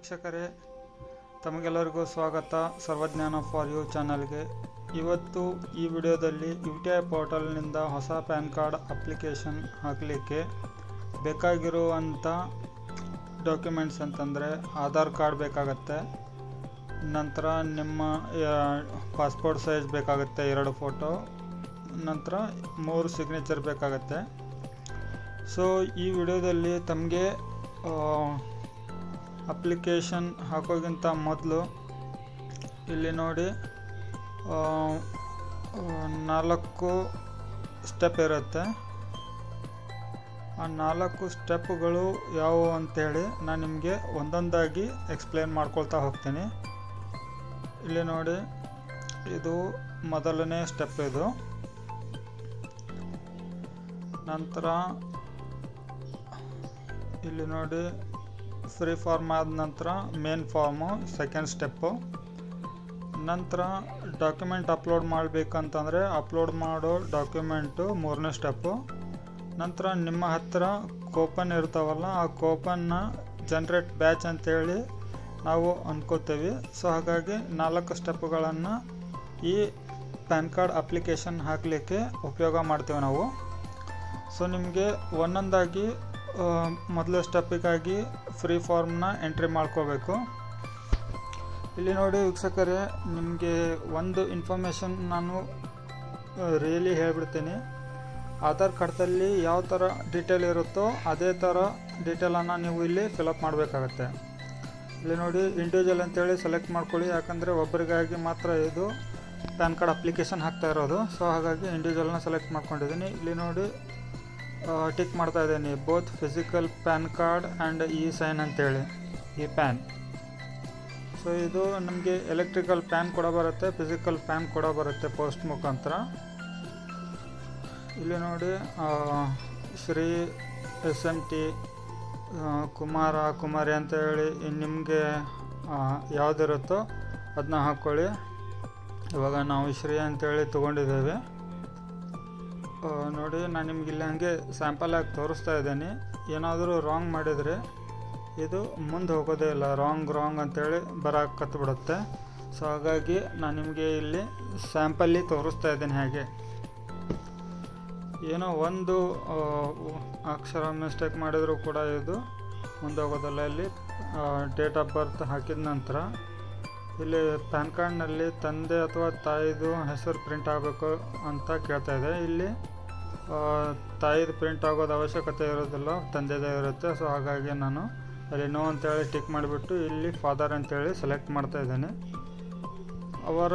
ವೀಕ್ಷಕರೇ ತಮಗೆಲ್ಲರಿಗೂ ಸ್ವಾಗತ ಸರ್ವಜ್ಞಾನ ಫಾರ್ ಯು ಚಾನಲ್ಗೆ ಇವತ್ತು ಈ ವಿಡಿಯೋದಲ್ಲಿ ಯು ಟಿ ಐ ಪೋರ್ಟಲ್ನಿಂದ ಹೊಸ ಪ್ಯಾನ್ ಕಾರ್ಡ್ ಅಪ್ಲಿಕೇಶನ್ ಹಾಕಲಿಕ್ಕೆ ಬೇಕಾಗಿರುವಂಥ ಡಾಕ್ಯುಮೆಂಟ್ಸ್ ಅಂತಂದರೆ ಆಧಾರ್ ಕಾರ್ಡ್ ಬೇಕಾಗತ್ತೆ ನಂತರ ನಿಮ್ಮ ಪಾಸ್ಪೋರ್ಟ್ ಸೈಜ್ ಬೇಕಾಗುತ್ತೆ ಎರಡು ಫೋಟೋ ನಂತರ ಮೂರು ಸಿಗ್ನೇಚರ್ ಬೇಕಾಗತ್ತೆ ಸೊ ಈ ವಿಡಿಯೋದಲ್ಲಿ ತಮಗೆ ಅಪ್ಲಿಕೇಶನ್ ಹಾಕೋಕ್ಕಿಂತ ಮೊದಲು ಇಲ್ಲಿ ನೋಡಿ ಆ, ಆ, ನಾಲ್ಕು ಸ್ಟೆಪ್ ಇರುತ್ತೆ ಆ ನಾಲ್ಕು ಸ್ಟೆಪ್ಗಳು ಯಾವುವು ಅಂತೇಳಿ ನಾನು ನಿಮಗೆ ಒಂದೊಂದಾಗಿ ಎಕ್ಸ್ಪ್ಲೇನ್ ಮಾಡ್ಕೊಳ್ತಾ ಹೋಗ್ತೀನಿ ಇಲ್ಲಿ ನೋಡಿ ಇದು ಮೊದಲನೇ ಸ್ಟೆಪ್ ಇದು ನಂತರ ಇಲ್ಲಿ ನೋಡಿ ಫ್ರೀ ಫಾರ್ಮ್ ಆದ ನಂತರ ಮೇನ್ ಫಾರ್ಮು ಸೆಕೆಂಡ್ ಸ್ಟೆಪ್ಪು ನಂತರ ಡಾಕ್ಯುಮೆಂಟ್ ಅಪ್ಲೋಡ್ ಮಾಡಬೇಕಂತಂದರೆ ಅಪ್ಲೋಡ್ ಮಾಡೋ ಡಾಕ್ಯುಮೆಂಟು ಮೂರನೇ ಸ್ಟೆಪ್ಪು ನಂತರ ನಿಮ್ಮ ಹತ್ತಿರ ಕೋಪನ್ ಇರ್ತಾವಲ್ಲ ಆ ಕೋಪನ್ನ ಜನ್ರೇಟ್ ಬ್ಯಾಚ್ ಅಂತೇಳಿ ನಾವು ಅನ್ಕೋತೀವಿ ಸೊ ಹಾಗಾಗಿ ನಾಲ್ಕು ಸ್ಟೆಪ್ಗಳನ್ನು ಈ ಪ್ಯಾನ್ ಕಾರ್ಡ್ ಅಪ್ಲಿಕೇಶನ್ ಹಾಕಲಿಕ್ಕೆ ಉಪಯೋಗ ಮಾಡ್ತೀವಿ ನಾವು ಸೊ ನಿಮಗೆ ಒಂದೊಂದಾಗಿ ಆ, ಮೊದಲ ಸ್ಟೆಪ್ಪಿಗಾಗಿ ಫ್ರೀ ಫಾರ್ಮ್ನ ಎಂಟ್ರಿ ಮಾಡ್ಕೋಬೇಕು ಇಲ್ಲಿ ನೋಡಿ ವೀಕ್ಷಕರೇ ನಿಮಗೆ ಒಂದು ಇನ್ಫಾರ್ಮೇಷನ್ ನಾನು ರಿಯಲಿ ಹೇಳ್ಬಿಡ್ತೀನಿ ಆಧಾರ್ ಕಾರ್ಡ್ದಲ್ಲಿ ಯಾವ ಥರ ಡೀಟೇಲ್ ಇರುತ್ತೋ ಅದೇ ಥರ ಡೀಟೇಲನ್ನು ನೀವು ಇಲ್ಲಿ ಫಿಲಪ್ ಮಾಡಬೇಕಾಗತ್ತೆ ಇಲ್ಲಿ ನೋಡಿ ಇಂಡಿವಿಜುವಲ್ ಅಂತೇಳಿ ಸೆಲೆಕ್ಟ್ ಮಾಡ್ಕೊಳ್ಳಿ ಯಾಕಂದರೆ ಒಬ್ಬರಿಗಾಗಿ ಮಾತ್ರ ಇದು ಪ್ಯಾನ್ ಕಾರ್ಡ್ ಅಪ್ಲಿಕೇಶನ್ ಹಾಕ್ತಾ ಇರೋದು ಸೊ ಹಾಗಾಗಿ ಇಂಡಿವಿಜುವಲ್ನ ಸೆಲೆಕ್ಟ್ ಮಾಡ್ಕೊಂಡಿದ್ದೀನಿ ಇಲ್ಲಿ ನೋಡಿ ಟಿಕ್ ಮಾಡ್ತಾ ಇದ್ದೀನಿ both physical PAN card and e sign ಅಂತೇಳಿ ಈ ಪ್ಯಾನ್ ಸೊ ಇದು ನಮಗೆ ಎಲೆಕ್ಟ್ರಿಕಲ್ ಪ್ಯಾನ್ ಕೂಡ ಬರುತ್ತೆ ಫಿಸಿಕಲ್ ಪ್ಯಾನ್ ಕೂಡ ಬರುತ್ತೆ ಪೋಸ್ಟ್ ಮುಖಾಂತರ ಇಲ್ಲಿ ನೋಡಿ ಆ, ಶ್ರೀ ಎಸ್ ಎಮ್ ಟಿ ಕುಮಾರ ಕುಮಾರಿ ಅಂತ ಹೇಳಿ ನಿಮಗೆ ಯಾವುದಿರುತ್ತೋ ಅದನ್ನ ಹಾಕ್ಕೊಳ್ಳಿ ಇವಾಗ ನಾವು ಶ್ರೀ ಅಂತೇಳಿ ತೊಗೊಂಡಿದ್ದೇವೆ ಆ, ನೋಡಿ ನಾನು ನಿಮ್ಗೆ ಇಲ್ಲಿ ಹಾಗೆ ಸ್ಯಾಂಪಲ್ ಆಗಿ ತೋರಿಸ್ತಾ ಇದ್ದೀನಿ ಏನಾದರೂ ರಾಂಗ್ ಮಾಡಿದರೆ ಇದು ಮುಂದೆ ಹೋಗೋದೇ ಇಲ್ಲ ರಾಂಗ್ ರಾಂಗ್ ಅಂತೇಳಿ ಬರೋಕೆ ಕತ್ಬಿಡುತ್ತೆ ಸೊ ಹಾಗಾಗಿ ನಾನು ನಿಮಗೆ ಇಲ್ಲಿ ಸ್ಯಾಂಪಲ್ಲಿ ತೋರಿಸ್ತಾ ಇದ್ದೀನಿ ಹಾಗೆ ಏನೋ ಒಂದು ಆ, ಅಕ್ಷರ ಮಿಸ್ಟೇಕ್ ಮಾಡಿದರೂ ಕೂಡ ಇದು ಮುಂದೆ ಹೋಗೋದಿಲ್ಲ ಇಲ್ಲಿ ಡೇಟ್ ಆಫ್ ಬರ್ತ್ ಹಾಕಿದ ನಂತರ ಇಲ್ಲಿ ಪ್ಯಾನ್ ಕಾರ್ಡ್ನಲ್ಲಿ ತಂದೆ ಅಥವಾ ತಾಯಿದು ಹೆಸರು ಪ್ರಿಂಟ್ ಆಗಬೇಕು ಅಂತ ಕೇಳ್ತಾ ಇದೆ ಇಲ್ಲಿ ಆ, ತಾಯಿದು ಪ್ರಿಂಟ್ ಆಗೋದು ಅವಶ್ಯಕತೆ ಇರೋದಿಲ್ಲ ತಂದೆದೇ ಇರುತ್ತೆ ಸೊ ಹಾಗಾಗಿ ನಾನು ಅಲ್ಲಿ ನೋ ಅಂತೇಳಿ ಟಿಕ್ ಮಾಡಿಬಿಟ್ಟು ಇಲ್ಲಿ ಫಾದರ್ ಅಂತೇಳಿ ಸೆಲೆಕ್ಟ್ ಮಾಡ್ತಾ ಇದ್ದೇನೆ ಅವರ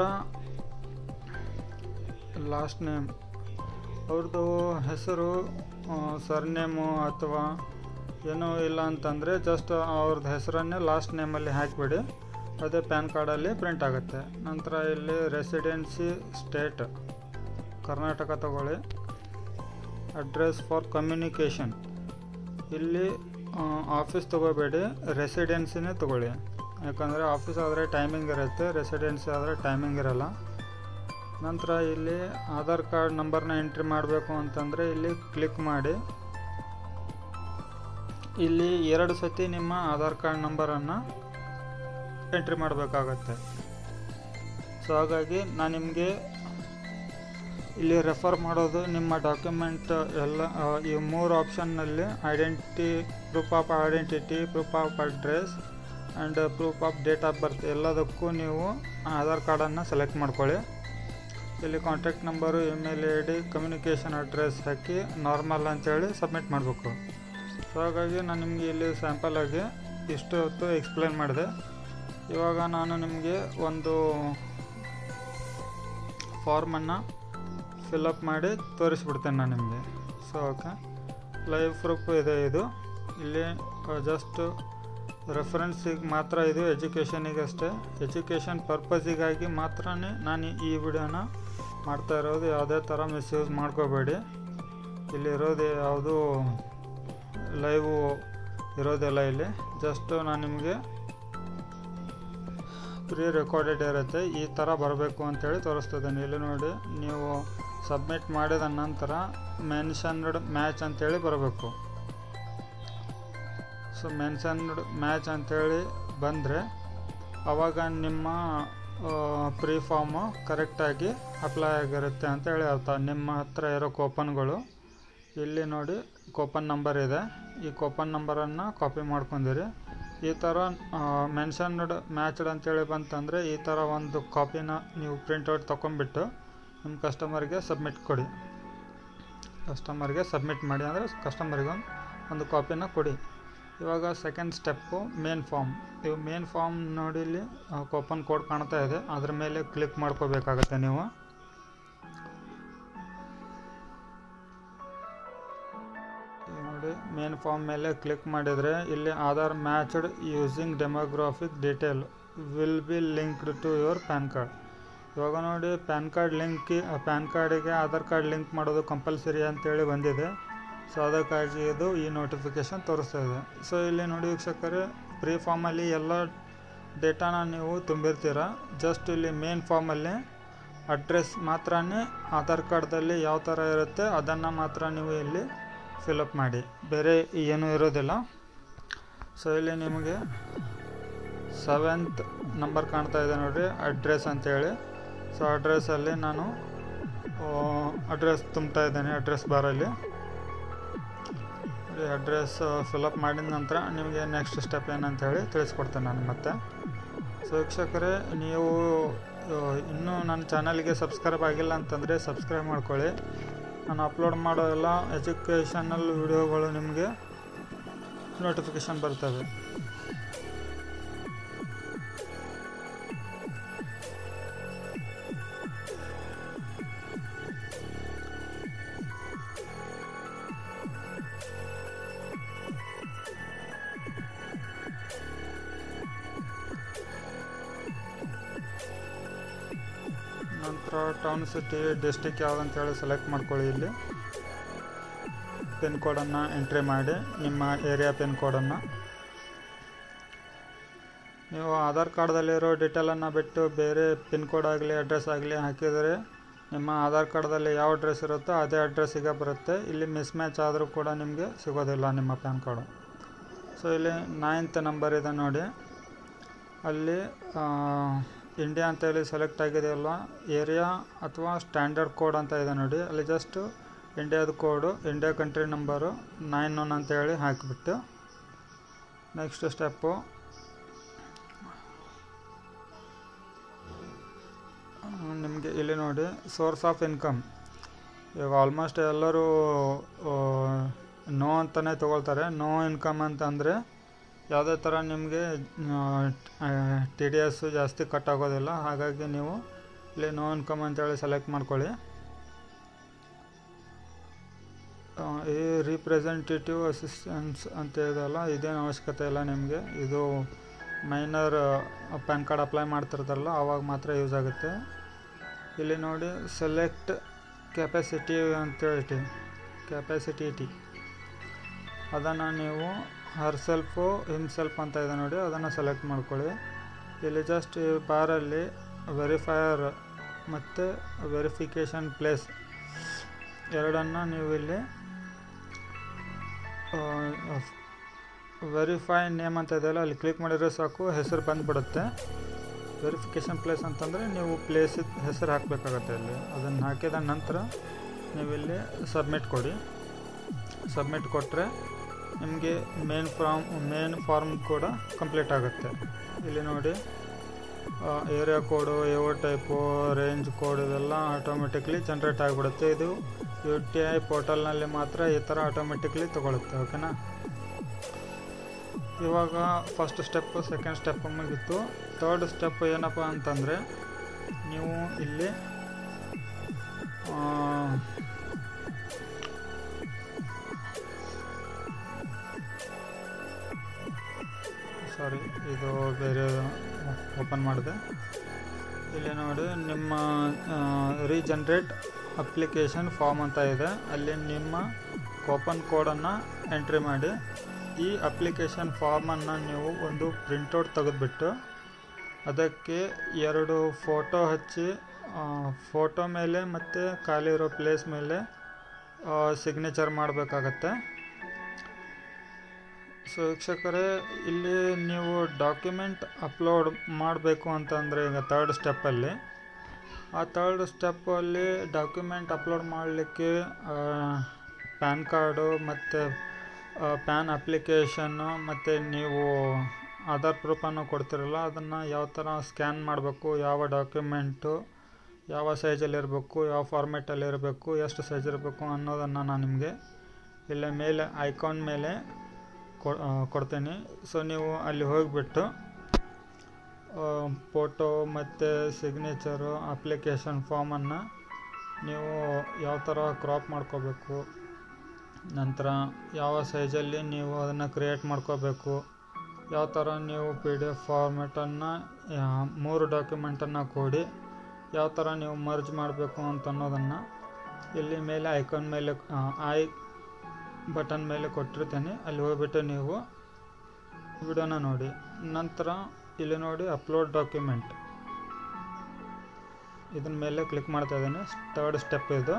ಲಾಸ್ಟ್ ನೇಮ್ ಅವ್ರದ್ದು ಹೆಸರು ಸರ್ನೇಮು ಅಥವಾ ಏನೂ ಇಲ್ಲ ಅಂತಂದರೆ ಜಸ್ಟ್ ಅವ್ರದ್ದು ಹೆಸರನ್ನೇ ಲಾಸ್ಟ್ ನೇಮಲ್ಲಿ ಹಾಕಿಬಿಡಿ ಅದೇ ಪ್ಯಾನ್ ಕಾರ್ಡಲ್ಲಿ ಪ್ರಿಂಟ್ ಆಗುತ್ತೆ ನಂತರ ಇಲ್ಲಿ ರೆಸಿಡೆನ್ಸಿ ಸ್ಟೇಟ್ ಕರ್ನಾಟಕ ತಗೊಳ್ಳಿ ಅಡ್ರೆಸ್ ಫಾರ್ ಕಮ್ಯುನಿಕೇಷನ್ ಇಲ್ಲಿ ಆಫೀಸ್ ತೊಗೋಬೇಡಿ ರೆಸಿಡೆನ್ಸಿನೇ ತೊಗೊಳ್ಳಿ ಯಾಕಂದರೆ ಆಫೀಸ್ ಆದರೆ ಟೈಮಿಂಗ್ ಇರುತ್ತೆ ರೆಸಿಡೆನ್ಸಿ ಆದರೆ ಟೈಮಿಂಗ್ ಇರಲ್ಲ ನಂತರ ಇಲ್ಲಿ ಆಧಾರ್ ಕಾರ್ಡ್ ನಂಬರ್ನ ಎಂಟ್ರಿ ಮಾಡಬೇಕು ಅಂತಂದರೆ ಇಲ್ಲಿ ಕ್ಲಿಕ್ ಮಾಡಿ ಇಲ್ಲಿ ಎರಡು ಸತಿ ನಿಮ್ಮ ಆಧಾರ್ ಕಾರ್ಡ್ ನಂಬರನ್ನು ಎಂಟ್ರಿ ಮಾಡಬೇಕಾಗತ್ತೆ ಸೊ ಹಾಗಾಗಿ ನಾನು ನಿಮಗೆ ಇಲ್ಲಿ ರೆಫರ್ ಮಾಡೋದು ನಿಮ್ಮ ಡಾಕ್ಯುಮೆಂಟ್ ಎಲ್ಲ ಆ, ಈ ಮೂರು ಆಪ್ಷನ್ನಲ್ಲಿ identity proof of identity proof of address and proof of date of birth ಎಲ್ಲದಕ್ಕೂ ನೀವು ಆಧಾರ್ ಕಾರ್ಡನ್ನು ಸೆಲೆಕ್ಟ್ ಮಾಡ್ಕೊಳ್ಳಿ ಇಲ್ಲಿ contact number email I D communication address ಹಾಕಿ ನಾರ್ಮಲ್ ಅಂತೇಳಿ ಸಬ್ಮಿಟ್ ಮಾಡಬೇಕು ಸೊ ಹಾಗಾಗಿ ನಾನು ನಿಮಗೆ ಇಲ್ಲಿ ಸ್ಯಾಂಪಲ್ ಆಗಿ ಇಷ್ಟು ಹೊತ್ತು ಎಕ್ಸ್ಪ್ಲೇನ್ ಮಾಡಿದೆ ಇವಾಗ ನಾನು ನಿಮಗೆ ಒಂದು ಫಾರ್ಮನ್ನು ಫಿಲಪ್ ಮಾಡಿ ತೋರಿಸ್ಬಿಡ್ತೇನೆ ನಾನು ನಿಮಗೆ ಸೊ ಓಕೆ ಲೈವ್ ಪ್ರೂಫ್ ಇದೆ ಇದು ಇಲ್ಲಿ ಜಸ್ಟ್ ರೆಫರೆನ್ಸಿಗೆ ಮಾತ್ರ ಇದು ಎಜುಕೇಷನಿಗೆ ಅಷ್ಟೇ ಎಜುಕೇಷನ್ ಪರ್ಪಸಿಗಾಗಿ ಮಾತ್ರ ನಾನು ಈ ವಿಡಿಯೋನ ಮಾಡ್ತಾ ಇರೋದು ಯಾವುದೇ ಥರ ಮಿಸ್ಯೂಸ್ ಮಾಡ್ಕೋಬೇಡಿ ಇಲ್ಲಿರೋದು ಯಾವುದು ಲೈವು ಇರೋದಿಲ್ಲ ಇಲ್ಲಿ ಜಸ್ಟ್ ನಾನು ನಿಮಗೆ ಪ್ರೀ ರೆಕಾರ್ಡೆಡ್ ಇರುತ್ತೆ ಈ ಥರ ಬರಬೇಕು ಅಂತೇಳಿ ತೋರಿಸ್ತಿದ್ದೀನಿ ಇಲ್ಲಿ ನೋಡಿ ನೀವು ಸಬ್ಮಿಟ್ ಮಾಡಿದ ನಂತರ ಮೆನ್ಷನ್ಡ್ ಮ್ಯಾಚ್ ಅಂತೇಳಿ ಬರಬೇಕು ಸೊ ಮೆನ್ಷನ್ಡ್ ಮ್ಯಾಚ್ ಅಂತೇಳಿ ಬಂದರೆ ಆವಾಗ ನಿಮ್ಮ ಪ್ರೀ ಫಾರ್ಮು ಕರೆಕ್ಟಾಗಿ ಅಪ್ಲೈ ಆಗಿರುತ್ತೆ ಅಂತ ಹೇಳಿ ಅರ್ಥ ನಿಮ್ಮ ಹತ್ರ ಇರೋ ಕೂಪನ್ಗಳು ಇಲ್ಲಿ ನೋಡಿ ಕೂಪನ್ ನಂಬರ್ ಇದೆ ಈ ಕೂಪನ್ ನಂಬರನ್ನು ಕಾಪಿ ಮಾಡ್ಕೊಂಡಿರಿ ಈ ಥರ ಮೆನ್ಷನ್ಡ್ ಮ್ಯಾಚ್ಡ್ ಅಂತೇಳಿ ಬಂತಂದರೆ ಈ ಥರ ಒಂದು ಕಾಪಿನ ನೀವು ಪ್ರಿಂಟೌಟ್ ತೊಗೊಂಬಿಟ್ಟು ನಿಮ್ಮ ಕಸ್ಟಮರ್ಗೆ ಸಬ್ಮಿಟ್ ಕೊಡಿ ಕಸ್ಟಮರ್ಗೆ ಸಬ್ಮಿಟ್ ಮಾಡಿ ಅಂದರೆ ಕಸ್ಟಮರ್ಗೆ ಒಂದು ಒಂದು ಕಾಪಿನ ಕೊಡಿ ಇವಾಗ ಸೆಕೆಂಡ್ ಸ್ಟೆಪ್ಪು ಮೇನ್ ಫಾರ್ಮ್ ಇವು ಮೇನ್ ಫಾರ್ಮ್ ನೋಡಿ ಇಲ್ಲಿ ಕೂಪನ್ ಕೋಡ್ ಕಾಣ್ತಾ ಇದೆ ಅದ್ರ ಮೇಲೆ ಕ್ಲಿಕ್ ಮಾಡ್ಕೋಬೇಕಾಗತ್ತೆ ನೀವು ಇಲ್ಲಿ ನೋಡಿ ಮೇನ್ ಫಾರ್ಮ್ ಮೇಲೆ ಕ್ಲಿಕ್ ಮಾಡಿದರೆ ಇಲ್ಲಿ Aadhaar matched using demographic detail will be linked to your PAN card ಇವಾಗ ನೋಡಿ ಪ್ಯಾನ್ ಕಾರ್ಡ್ ಲಿಂಕ್ ಪ್ಯಾನ್ ಕಾರ್ಡಿಗೆ ಆಧಾರ್ ಕಾರ್ಡ್ ಲಿಂಕ್ ಮಾಡೋದು ಕಂಪಲ್ಸರಿ ಅಂತೇಳಿ ಬಂದಿದೆ ಸೊ ಅದಕ್ಕಾಗಿ ಇದು ಈ ನೋಟಿಫಿಕೇಷನ್ ತೋರಿಸ್ತಾ ಇದೆ ಸೊ ಇಲ್ಲಿ ನೋಡಿ ವೀಕ್ಷಕರೇ ಪ್ರೀ ಫಾರ್ಮಲ್ಲಿ ಎಲ್ಲ ಡೇಟಾನ ನೀವು ತುಂಬಿರ್ತೀರ ಜಸ್ಟ್ ಇಲ್ಲಿ ಮೇನ್ ಫಾರ್ಮಲ್ಲಿ ಅಡ್ರೆಸ್ ಮಾತ್ರನೇ ಆಧಾರ್ ಕಾರ್ಡ್ದಲ್ಲಿ ಯಾವ ಥರ ಇರುತ್ತೆ ಅದನ್ನು ಮಾತ್ರ ನೀವು ಇಲ್ಲಿ ಫಿಲಪ್ ಮಾಡಿ ಬೇರೆ ಏನೂ ಇರೋದಿಲ್ಲ ಸೊ ಇಲ್ಲಿ ನಿಮಗೆ ಸೆವೆಂತ್ ನಂಬರ್ ಕಾಣ್ತಾ ಇದೆ ನೋಡಿರಿ ಅಡ್ರೆಸ್ ಅಂತೇಳಿ ಸೊ ಅಡ್ರೆಸ್ಸಲ್ಲಿ ನಾನು ಅಡ್ರೆಸ್ ತುಂಬ್ತಾ ಇದ್ದೇನೆ ಅಡ್ರೆಸ್ ಬಾರಲ್ಲಿ ಅಡ್ರೆಸ್ ಫಿಲಪ್ ಮಾಡಿದ ನಂತರ ನಿಮಗೆ ನೆಕ್ಸ್ಟ್ ಸ್ಟೆಪ್ ಏನಂತ ಹೇಳಿ ತಿಳಿಸ್ಕೊಡ್ತೇನೆ ನಾನು ಮತ್ತೆ ಸೊ ವೀಕ್ಷಕರೇ ನೀವು ಇನ್ನೂ ನನ್ನ ಚಾನಲ್ಗೆ ಸಬ್ಸ್ಕ್ರೈಬ್ ಆಗಿಲ್ಲ ಅಂತಂದರೆ ಸಬ್ಸ್ಕ್ರೈಬ್ ಮಾಡ್ಕೊಳ್ಳಿ ನಾನು ಅಪ್ಲೋಡ್ ಮಾಡೋ ಎಲ್ಲ ಎಜುಕೇಷನಲ್ ವಿಡಿಯೋಗಳು ನಿಮಗೆ ನೋಟಿಫಿಕೇಷನ್ ಬರ್ತವೆ ನಂತರ ಟೌನ್ ಸಿಟಿ ಡಿಸ್ಟಿಕ್ ಯಾವುದಂತೇಳಿ ಸೆಲೆಕ್ಟ್ ಮಾಡ್ಕೊಳ್ಳಿ ಇಲ್ಲಿ ಪಿನ್ ಕೋಡನ್ನು ಎಂಟ್ರಿ ಮಾಡಿ ನಿಮ್ಮ ಏರಿಯಾ ಪಿನ್ ಕೋಡನ್ನು ನೀವು ಆಧಾರ್ ಕಾರ್ಡ್ದಲ್ಲಿರೋ ಡೀಟೇಲನ್ನು ಬಿಟ್ಟು ಬೇರೆ ಪಿನ್ ಕೋಡ್ ಆಗಲಿ ಅಡ್ರೆಸ್ ಆಗಲಿ ಹಾಕಿದರೆ ನಿಮ್ಮ ಆಧಾರ್ ಕಾರ್ಡ್ದಲ್ಲಿ ಯಾವ ಅಡ್ರೆಸ್ ಇರುತ್ತೋ ಅದೇ ಅಡ್ರೆಸ್ಸಿಗೆ ಬರುತ್ತೆ ಇಲ್ಲಿ ಮಿಸ್ ಮ್ಯಾಚ್ ಆದರೂ ಕೂಡ ನಿಮಗೆ ಸಿಗೋದಿಲ್ಲ ನಿಮ್ಮ ಪ್ಯಾನ್ ಕಾರ್ಡು ಸೊ ಇಲ್ಲಿ ನೈನ್ತ್ ನಂಬರ್ ಇದೆ ನೋಡಿ ಅಲ್ಲಿ ಇಂಡಿಯಾ ಅಂತ ಹೇಳಿ ಸೆಲೆಕ್ಟ್ ಆಗಿದೆಯಲ್ಲ ಏರಿಯಾ ಅಥವಾ ಸ್ಟ್ಯಾಂಡರ್ಡ್ ಕೋಡ್ ಅಂತ ಇದೆ ನೋಡಿ ಅಲ್ಲಿ ಜಸ್ಟ್ ಇಂಡಿಯಾದ code India country number nine one ಅಂತೇಳಿ ಹಾಕಿಬಿಟ್ಟು ನೆಕ್ಸ್ಟ್ ಸ್ಟೆಪ್ಪು ನಿಮಗೆ ಇಲ್ಲಿ ನೋಡಿ ಸೋರ್ಸ್ ಆಫ್ ಇನ್ಕಮ್ ಇವಾಗ ಆಲ್ಮೋಸ್ಟ್ ಎಲ್ಲರೂ ನೋ ಅಂತಲೇ ತೊಗೊಳ್ತಾರೆ ನೋ ಇನ್ಕಮ್ ಅಂತಂದರೆ ಯಾವುದೇ ಥರ ನಿಮಗೆ ಟಿ ಡಿ ಎಸ್ಸು ಜಾಸ್ತಿ ಕಟ್ ಆಗೋದಿಲ್ಲ ಹಾಗಾಗಿ ನೀವು ಇಲ್ಲಿ ನೋ ಇನ್ಕಮ್ ಅಂತೇಳಿ ಸೆಲೆಕ್ಟ್ ಮಾಡ್ಕೊಳ್ಳಿ ಈ ರೀಪ್ರೆಸೆಂಟೇಟಿವ್ ಅಸಿಸ್ಟೆನ್ಸ್ ಅಂತ ಇದೆಯಲ್ಲ ಇದೇನು ಅವಶ್ಯಕತೆ ಇಲ್ಲ ನಿಮಗೆ ಇದು ಮೈನರ್ ಪ್ಯಾನ್ ಕಾರ್ಡ್ ಅಪ್ಲೈ ಮಾಡ್ತಿರ್ತಾರಲ್ಲ ಆವಾಗ ಮಾತ್ರ ಯೂಸ್ ಆಗುತ್ತೆ ಇಲ್ಲಿ ನೋಡಿ ಸೆಲೆಕ್ಟ್ ಕೆಪಾಸಿಟಿ ಅಂತೇಳಿ ಕೆಪಾಸಿಟಿ ಟಿ ಅದನ್ನು ನೀವು ಹರ್ ಸೆಲ್ಫು ಹಿಮ್ಸೆಲ್ಫ್ ಅಂತ ಇದೆ ನೋಡಿ ಅದನ್ನು ಸೆಲೆಕ್ಟ್ ಮಾಡ್ಕೊಳ್ಳಿ ಇಲ್ಲಿ ಜಸ್ಟ್ ಈ ಬಾರಲ್ಲಿ ವೆರಿಫೈಯರ್ ಮತ್ತು ವೆರಿಫಿಕೇಷನ್ ಪ್ಲೇಸ್ ಎರಡನ್ನು ನೀವು ಇಲ್ಲಿ ವೆರಿಫೈ ನೇಮ್ ಅಂತ ಇದೆಯಲ್ಲ ಅಲ್ಲಿ ಕ್ಲಿಕ್ ಮಾಡಿದ್ರೆ ಸಾಕು ಹೆಸರು ಬಂದುಬಿಡುತ್ತೆ ವೆರಿಫಿಕೇಷನ್ ಪ್ಲೇಸ್ ಅಂತಂದರೆ ನೀವು ಪ್ಲೇಸಿದ ಹೆಸರು ಹಾಕಬೇಕಾಗತ್ತೆ ಇಲ್ಲಿ ಅದನ್ನು ಹಾಕಿದ ನಂತರ ನೀವಿಲ್ಲಿ ಸಬ್ಮಿಟ್ ಕೊಡಿ ಸಬ್ಮಿಟ್ ಕೊಟ್ಟರೆ ನಿಮಗೆ ಮೇನ್ ಫಾರ್ಮ್ ಮೇನ್ ಫಾರ್ಮ್ ಕೂಡ ಕಂಪ್ಲೀಟ್ ಆಗುತ್ತೆ ಇಲ್ಲಿ ನೋಡಿ area code A O type range code ಇವೆಲ್ಲ ಆಟೋಮೆಟಿಕ್ಲಿ ಜನ್ರೇಟ್ ಆಗಿಬಿಡುತ್ತೆ ಇದು ಯು ಟಿ ಐ ಪೋರ್ಟಲ್ನಲ್ಲಿ ಮಾತ್ರ ಈ ಥರ ಆಟೋಮೆಟಿಕ್ಲಿ ತೊಗೊಳುತ್ತೆ ಓಕೆನಾ ಇವಾಗ ಫಸ್ಟ್ ಸ್ಟೆಪ್ಪು ಸೆಕೆಂಡ್ ಸ್ಟೆಪ್ ಮುಗಿತು ತರ್ಡ್ ಸ್ಟೆಪ್ ಏನಪ್ಪ ಅಂತಂದರೆ ನೀವು ಇಲ್ಲಿ ಸಾರಿ ಇದು ಬೇರೆ ಓಪನ್ ಮಾಡಿದೆ ಇಲ್ಲಿ ನೋಡಿ ನಿಮ್ಮ ರೀಜನ್ರೇಟ್ ಅಪ್ಲಿಕೇಶನ್ ಫಾರ್ಮ್ ಅಂತ ಇದೆ ಅಲ್ಲಿ ನಿಮ್ಮ ಕೂಪನ್ ಕೋಡನ್ನು ಎಂಟ್ರಿ ಮಾಡಿ ಈ ಅಪ್ಲಿಕೇಶನ್ ಫಾರ್ಮನ್ನು ನೀವು ಒಂದು ಪ್ರಿಂಟೌಟ್ ತೆಗೆದುಬಿಟ್ಟು ಅದಕ್ಕೆ ಎರಡು ಫೋಟೋ ಹಚ್ಚಿ ಫೋಟೋ ಮೇಲೆ ಮತ್ತು ಖಾಲಿ ಇರೋ ಪ್ಲೇಸ್ ಮೇಲೆ ಸಿಗ್ನೇಚರ್ ಮಾಡಬೇಕಾಗತ್ತೆ ಸೊ ವೀಕ್ಷಕರೇ ಇಲ್ಲಿ ನೀವು ಡಾಕ್ಯುಮೆಂಟ್ ಅಪ್ಲೋಡ್ ಮಾಡಬೇಕು ಅಂತಂದರೆ ಈಗ ತರ್ಡ್ ಸ್ಟೆಪ್ಪಲ್ಲಿ ಆ ತರ್ಡ್ ಸ್ಟೆಪ್ಪಲ್ಲಿ ಡಾಕ್ಯುಮೆಂಟ್ ಅಪ್ಲೋಡ್ ಮಾಡಲಿಕ್ಕೆ ಪ್ಯಾನ್ ಕಾರ್ಡು ಮತ್ತು ಪ್ಯಾನ್ ಅಪ್ಲಿಕೇಶನ್ನು ಮತ್ತು ನೀವು ಆಧಾರ್ ಪ್ರೂಫನ್ನು ಕೊಡ್ತಿರಲ್ಲ ಅದನ್ನು ಯಾವ ಥರ ಸ್ಕ್ಯಾನ್ ಮಾಡಬೇಕು ಯಾವ ಡಾಕ್ಯುಮೆಂಟು ಯಾವ ಸೈಜಲ್ಲಿ ಇರಬೇಕು ಯಾವ ಫಾರ್ಮೇಟಲ್ಲಿ ಇರಬೇಕು ಎಷ್ಟು ಸೈಜ್ ಇರಬೇಕು ಅನ್ನೋದನ್ನು ನಾನು ನಿಮಗೆ ಇಲ್ಲೇ ಮೇಲೆ ಐಕಾನ್ ಮೇಲೆ ಕೊಡ್ತೀನಿ ಸೊ ನೀವು ಅಲ್ಲಿ ಹೋಗಿಬಿಟ್ಟು ಫೋಟೋ ಮತ್ತು ಸಿಗ್ನೇಚರು ಅಪ್ಲಿಕೇಶನ್ ಫಾರ್ಮನ್ನು ನೀವು ಯಾವ ಥರ ಕ್ರಾಪ್ ಮಾಡ್ಕೋಬೇಕು ನಂತರ ಯಾವ ಸೈಜಲ್ಲಿ ನೀವು ಅದನ್ನು ಕ್ರಿಯೇಟ್ ಮಾಡ್ಕೋಬೇಕು ಯಾವ ಥರ ನೀವು ಪಿ ಡಿ ಎಫ್ ಫಾರ್ಮೆಟನ್ನು ಮೂರು ಡಾಕ್ಯುಮೆಂಟನ್ನು ಕೊಡಿ ಯಾವ ಥರ ನೀವು ಮರ್ಜ್ ಮಾಡಬೇಕು ಅಂತ ಅನ್ನೋದನ್ನು ಇಲ್ಲಿ ಮೇಲೆ ಐಕಾನ್ ಮೇಲೆ ಐ ಬಟನ್ ಮೇಲೆ ಕೊಟ್ಟಿರ್ತೇನೆ ಅಲ್ಲಿ ಹೋಗ್ಬಿಟ್ಟು ನೀವು ವಿಡಿಯೋನ ನೋಡಿ ನಂತರ ಇಲ್ಲಿ ನೋಡಿ ಅಪ್ಲೋಡ್ ಡಾಕ್ಯುಮೆಂಟ್ ಇದನ್ನ ಮೇಲೆ ಕ್ಲಿಕ್ ಮಾಡ್ತಾ ಇದ್ದೀನಿ ಥರ್ಡ್ ಸ್ಟೆಪ್ ಇದು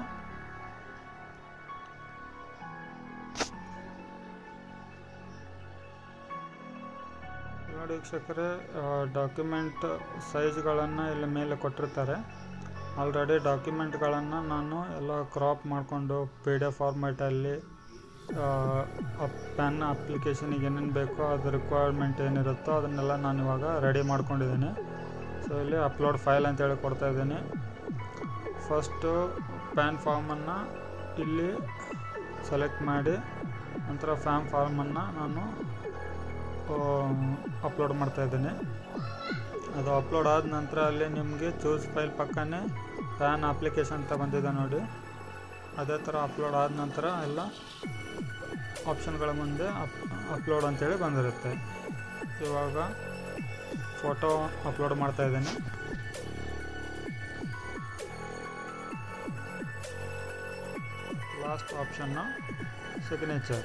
ನೋಡಿ ವೀಕ್ಷಕರೇ ಡಾಕ್ಯುಮೆಂಟ್ ಸೈಜ್ಗಳನ್ನು ಇಲ್ಲಿ ಮೇಲೆ ಕೊಟ್ಟಿರ್ತಾರೆ ಆಲ್ರೆಡಿ ಡಾಕ್ಯುಮೆಂಟ್ಗಳನ್ನು ನಾನು ಎಲ್ಲ ಕ್ರಾಪ್ ಮಾಡಿಕೊಂಡು ಪಿ ಡಿ ಎಫ್ ಫಾರ್ಮ್ಯಾಟಲ್ಲಿ ಪ್ಯಾನ್ ಅಪ್ಲಿಕೇಶನಿಗೆ ಏನೇನು ಬೇಕೋ ಅದು ರಿಕ್ವೈರ್ಮೆಂಟ್ ಏನಿರುತ್ತೋ ಅದನ್ನೆಲ್ಲ ನಾನು ಇವಾಗ ರೆಡಿ ಮಾಡ್ಕೊಂಡಿದ್ದೀನಿ ಸೊ ಇಲ್ಲಿ ಅಪ್ಲೋಡ್ ಫೈಲ್ ಅಂತೇಳಿ ಕೊಡ್ತಾ ಇದ್ದೀನಿ ಫಸ್ಟು ಪ್ಯಾನ್ ಫಾರ್ಮನ್ನು ಇಲ್ಲಿ ಸೆಲೆಕ್ಟ್ ಮಾಡಿ ನಂತರ ಫ್ಯಾಮ್ ಫಾರ್ಮನ್ನು ನಾನು ಅಪ್ಲೋಡ್ ಮಾಡ್ತಾ ಇದ್ದೀನಿ ಅದು ಅಪ್ಲೋಡ್ ಆದ ನಂತರ ಅಲ್ಲಿ ನಿಮಗೆ ಚೂಸ್ ಫೈಲ್ ಪಕ್ಕನೇ ಪ್ಯಾನ್ ಅಪ್ಲಿಕೇಶನ್ ಅಂತ ಬಂದಿದೆ ನೋಡಿ ಅದೇ ಥರ ಅಪ್ಲೋಡ್ ಆದ ನಂತರ ಎಲ್ಲ ಆಪ್ಷನ್ಗಳ ಮುಂದೆ ಅಪ್ ಅಪ್ಲೋಡ್ ಅಂತೇಳಿ ಬಂದಿರುತ್ತೆ ಇವಾಗ ಫೋಟೋ ಅಪ್ಲೋಡ್ ಮಾಡ್ತಾ ಇದ್ದೀನಿ ಲಾಸ್ಟ್ ಆಪ್ಷನ್ನು ಸಿಗ್ನೇಚರ್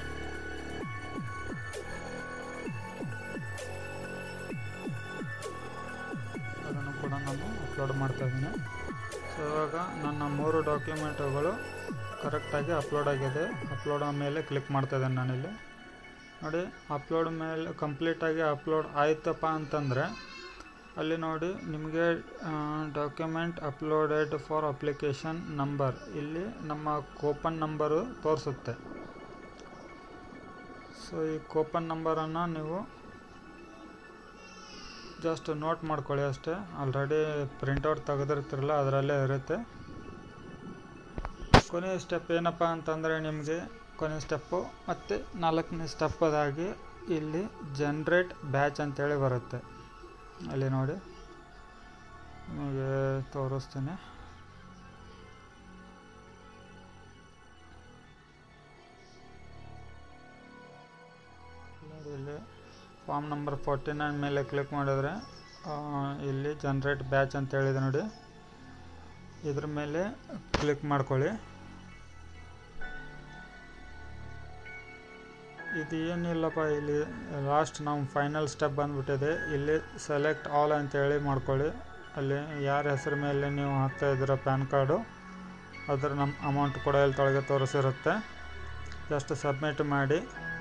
ಅದನ್ನು ಕೂಡ ನಾನು ಅಪ್ಲೋಡ್ ಮಾಡ್ತಾ ಇದ್ದೀನಿ ಸೊ ಇವಾಗ ನನ್ನ ಮೂರು ಡಾಕ್ಯುಮೆಂಟುಗಳು ಕರೆಕ್ಟಾಗಿ ಅಪ್ಲೋಡ್ ಆಗಿದೆ ಅಪ್ಲೋಡ್ ಮೇಲೆ ಕ್ಲಿಕ್ ಮಾಡ್ತಾ ಇದ್ದೇನೆ ನಾನಿಲ್ಲಿ ನೋಡಿ ಅಪ್ಲೋಡ್ ಮೇಲೆ ಕಂಪ್ಲೀಟಾಗಿ ಅಪ್ಲೋಡ್ ಆಯ್ತಪ್ಪ ಅಂತಂದರೆ ಅಲ್ಲಿ ನೋಡಿ ನಿಮಗೆ document uploaded for application number ಇಲ್ಲಿ ನಮ್ಮ ಕೂಪನ್ ನಂಬರು ತೋರಿಸುತ್ತೆ ಸೊ ಈ ಕೂಪನ್ ನಂಬರನ್ನು ನೀವು ಜಸ್ಟ್ ನೋಟ್ ಮಾಡ್ಕೊಳ್ಳಿ ಅಷ್ಟೇ ಆಲ್ರೆಡಿ ಪ್ರಿಂಟೌಟ್ ತೆಗೆದಿರ್ತಿರಲ್ಲ ಅದರಲ್ಲೇ ಇರುತ್ತೆ ಕೊನೆಯ ಸ್ಟೆಪ್ ಏನಪ್ಪ ಅಂತಂದರೆ ನಿಮಗೆ ಕೊನೆಯ ಸ್ಟೆಪ್ಪು ಮತ್ತು ನಾಲ್ಕನೇ ಸ್ಟೆಪ್ಪದಾಗಿ ಇಲ್ಲಿ ಜನ್ರೇಟ್ ಬ್ಯಾಚ್ ಅಂತೇಳಿ ಬರುತ್ತೆ ಅಲ್ಲಿ ನೋಡಿ ನಿಮಗೆ ತೋರಿಸ್ತೀನಿ ನೋಡಿ ಇಲ್ಲಿ ಫಾರ್ಮ್ ನಂಬರ್ ಫೋರ್ಟಿ ನೈನ್ ಮೇಲೆ ಕ್ಲಿಕ್ ಮಾಡಿದ್ರೆ ಇಲ್ಲಿ ಜನ್ರೇಟ್ ಬ್ಯಾಚ್ ಅಂತ ಹೇಳಿದೆ ನೋಡಿ ಇದ್ರ ಮೇಲೆ ಕ್ಲಿಕ್ ಮಾಡ್ಕೊಳ್ಳಿ ಇದು ಏನಿಲ್ಲಪ್ಪ ಇಲ್ಲಿ ಲಾಸ್ಟ್ ನಮ್ಮ ಫೈನಲ್ ಸ್ಟೆಪ್ ಬಂದುಬಿಟ್ಟಿದೆ ಇಲ್ಲಿ ಸೆಲೆಕ್ಟ್ ಆಲ್ ಅಂತೇಳಿ ಮಾಡ್ಕೊಳ್ಳಿ ಅಲ್ಲಿ ಯಾರ ಹೆಸರು ಮೇಲೆ ನೀವು ಹಾಕ್ತಾ ಇದ್ದೀರ ಪ್ಯಾನ್ ಕಾರ್ಡು ಅದರ ನಮ್ಮ ಅಮೌಂಟ್ ಕೂಡ ಇಲ್ಲಿ ತೊಳಗೆ ತೋರಿಸಿರುತ್ತೆ ಜಸ್ಟ್ ಸಬ್ಮಿಟ್ ಮಾಡಿ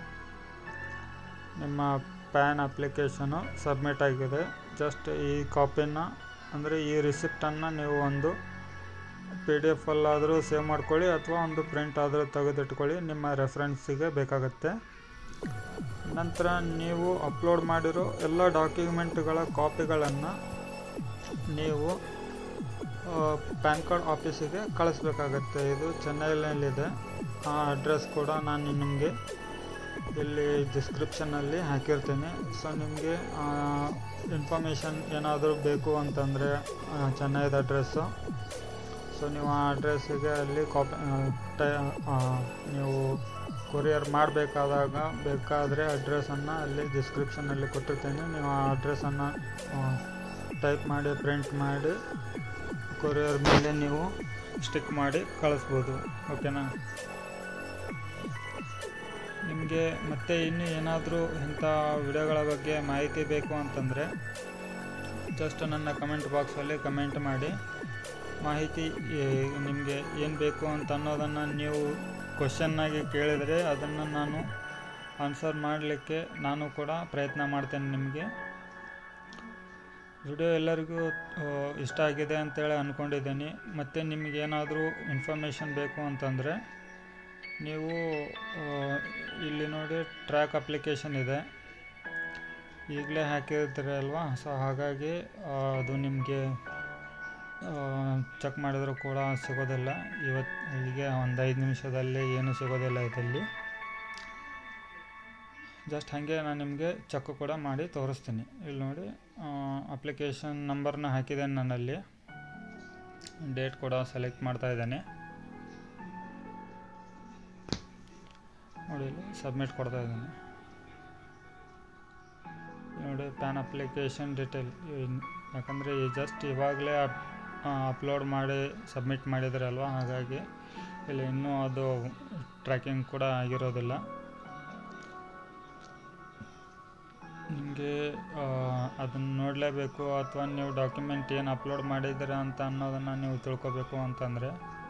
ನಿಮ್ಮ ಪ್ಯಾನ್ ಅಪ್ಲಿಕೇಶನು ಸಬ್ಮಿಟ್ ಆಗಿದೆ ಜಸ್ಟ್ ಈ ಕಾಪಿನ ಅಂದರೆ ಈ ರಿಸಿಪ್ಟನ್ನು ನೀವು ಒಂದು ಪಿ ಡಿ ಎಫ್ ಅಲ್ಲಾದರೂ ಸೇವ್ ಮಾಡ್ಕೊಳ್ಳಿ ಅಥವಾ ಒಂದು ಪ್ರಿಂಟ್ ಆದರೂ ತೆಗೆದಿಟ್ಕೊಳ್ಳಿ ನಿಮ್ಮ ರೆಫರೆನ್ಸಿಗೆ ಬೇಕಾಗುತ್ತೆ ನಂತರ ನೀವು ಅಪ್ಲೋಡ್ ಮಾಡಿರೋ ಎಲ್ಲ ಡಾಕ್ಯುಮೆಂಟ್ಗಳ ಕಾಪಿಗಳನ್ನು ನೀವು ಪ್ಯಾನ್ ಕಾರ್ಡ್ ಆಫೀಸಿಗೆ ಕಳಿಸ್ಬೇಕಾಗತ್ತೆ ಇದು ಚೆನ್ನೈನಲ್ಲಿದೆ ಆ ಅಡ್ರೆಸ್ ಕೂಡ ನಾನು ನಿಮಗೆ ಇಲ್ಲಿ ಡಿಸ್ಕ್ರಿಪ್ಷನಲ್ಲಿ ಹಾಕಿರ್ತೀನಿ ಸೊ ನಿಮಗೆ ಇನ್ಫಾರ್ಮೇಷನ್ ಏನಾದರೂ ಬೇಕು ಅಂತಂದರೆ ಚೆನ್ನೈದ ಅಡ್ರೆಸ್ಸು ಸೊ ನೀವು ಆ ಅಡ್ರೆಸ್ಸಿಗೆ ಅಲ್ಲಿ ಕಾಪಿ ಟೈ ನೀವು ಕೊರಿಯರ್ ಮಾಡಬೇಕಾದಾಗ ಬೇಕಾದರೆ ಅಡ್ರೆಸ್ಸನ್ನು ಅಲ್ಲಿ ಡಿಸ್ಕ್ರಿಪ್ಷನಲ್ಲಿ ಕೊಟ್ಟಿರ್ತೀನಿ ನೀವು ಆ ಅಡ್ರೆಸ್ಸನ್ನು ಟೈಪ್ ಮಾಡಿ ಪ್ರಿಂಟ್ ಮಾಡಿ ಕೊರಿಯರ್ ಮೇಲೆ ನೀವು ಸ್ಟಿಕ್ ಮಾಡಿ ಕಳಿಸ್ಬೋದು ಓಕೆನಾ ನಿಮಗೆ ಮತ್ತೆ ಇನ್ನೂ ಏನಾದರೂ ಇಂಥ ವಿಡಿಯೋಗಳ ಬಗ್ಗೆ ಮಾಹಿತಿ ಬೇಕು ಅಂತಂದರೆ ಜಸ್ಟ್ ನನ್ನ ಕಮೆಂಟ್ ಬಾಕ್ಸಲ್ಲಿ ಕಮೆಂಟ್ ಮಾಡಿ ಮಾಹಿತಿ ನಿಮಗೆ ಏನು ಬೇಕು ಅಂತ ಅನ್ನೋದನ್ನು ನೀವು ಕ್ವಶನ್ನಾಗಿ ಕೇಳಿದರೆ ಅದನ್ನು ನಾನು ಆನ್ಸರ್ ಮಾಡಲಿಕ್ಕೆ ನಾನು ಕೂಡ ಪ್ರಯತ್ನ ಮಾಡ್ತೇನೆ ನಿಮಗೆ ವಿಡಿಯೋ ಎಲ್ಲರಿಗೂ ಆ, ಇಷ್ಟ ಆಗಿದೆ ಅಂತೇಳಿ ಅಂದ್ಕೊಂಡಿದ್ದೀನಿ ಮತ್ತು ನಿಮಗೇನಾದರೂ ಇನ್ಫಾರ್ಮೇಷನ್ ಬೇಕು ಅಂತಂದರೆ ನೀವು ಆ, ಇಲ್ಲಿ ನೋಡಿ ಟ್ರ್ಯಾಕ್ ಅಪ್ಲಿಕೇಶನ್ ಇದೆ ಈಗಲೇ ಹಾಕಿರ್ತೀರಿ ಅಲ್ವಾ ಸೊ ಹಾಗಾಗಿ ಆ, ಅದು ನಿಮಗೆ ಚೆಕ್ ಮಾಡಿದರೂ ಕೂಡ ಸಿಗೋದಿಲ್ಲ ಇವತ್ತು ಹೀಗೆ ಒಂದು ಐದು ನಿಮಿಷದಲ್ಲಿ ಏನು ಸಿಗೋದಿಲ್ಲ ಇದರಲ್ಲಿ ಜಸ್ಟ್ ಹಾಗೆ ನಾನು ನಿಮಗೆ ಚೆಕ್ ಕೂಡ ಮಾಡಿ ತೋರಿಸ್ತೀನಿ ಇಲ್ಲಿ ನೋಡಿ ಅಪ್ಲಿಕೇಶನ್ ನಂಬರ್ನ ಹಾಕಿದ್ದೇನೆ ನನ್ನಲ್ಲಿ ಡೇಟ್ ಕೂಡ ಸೆಲೆಕ್ಟ್ ಮಾಡ್ತಾ ಇದ್ದೇನೆ ನೋಡಿ ಇಲ್ಲಿ ಸಬ್ಮಿಟ್ ಕೊಡ್ತಾ ಇದ್ದೇನೆ ನೋಡಿ ಪ್ಯಾನ್ ಅಪ್ಲಿಕೇಶನ್ ಡೀಟೇಲ್ ಯಾಕಂದರೆ ಜಸ್ಟ್ ಇವಾಗಲೇ ಅಪ್ಲೋಡ್ ಮಾಡಿ ಸಬ್ಮಿಟ್ ಮಾಡಿದ್ರೆ ಅಲ್ವಾ ಹಾಗಾಗಿ ಇಲ್ಲಿ ಇನ್ನೂ ಅದು ಟ್ರ್ಯಾಕಿಂಗ್ ಕೂಡ ಆಗಿರೋದಿಲ್ಲ ನಿಮಗೆ ಅದನ್ನು ನೋಡಲೇಬೇಕು ಅಥವಾ ನೀವು ಡಾಕ್ಯುಮೆಂಟ್ ಏನು ಅಪ್ಲೋಡ್ ಮಾಡಿದ್ದೀರಾ ಅಂತ ಅನ್ನೋದನ್ನು ನೀವು ತಿಳ್ಕೊಬೇಕು ಅಂತಂದರೆ